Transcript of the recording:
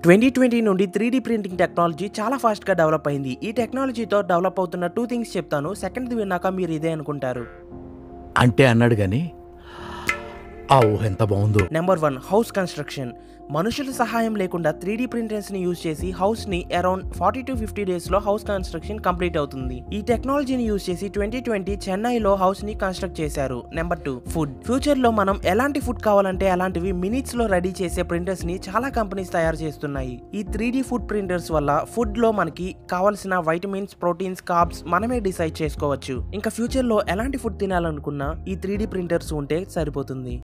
twenty twenty నుండి three printing technology చాలా ఫాస్ట్గా డెవలప్ అయింది ఈ టెక్నాలజీతో డెవలప్ అవుతున్న టూ థింగ్స్ చెప్తాను సెకండ్ విన్నాక మీరు ఇదే అనుకుంటారు అంటే అన్నాడు గాని ఆ ఊహ ఎంత బాగుందో నెంబర్ వన్ హౌస్ కన్స్ట్రక్షన్ మనుషుల సహాయం లేకుండా త్రీ డీ ని యూజ్ చేసి హౌస్ ని around forty to fifty days లో హౌస్ కన్స్ట్రక్షన్ కంప్లీట్ అవుతుంది ఈ టెక్నాలజీని యూజ్ చేసి ట్వంటీ ట్వంటీ చెన్నైలో హౌస్ ని కన్స్ట్రక్ట్ చేశారు నెంబర్ టూ ఫుడ్ ఫ్యూచర్ లో మనం ఎలాంటి ఫుడ్ కావాలంటే అలాంటివి మినిట్స్ లో రెడీ చేసే ప్రింటర్స్ ని చాలా కంపెనీస్ తయారు చేస్తున్నాయి ఈ త్రీ ఫుడ్ ప్రింటర్స్ వల్ల ఫుడ్ లో మనకి కావాల్సిన వైటమిన్స్ ప్రోటీన్స్ కార్బ్స్ మనమే డిసైడ్ చేసుకోవచ్చు ఇంకా ఫ్యూచర్ లో ఎలాంటి ఫుడ్ తినాలనుకున్నా ఈ త్రీ ప్రింటర్స్ ఉంటే సరిపోతుంది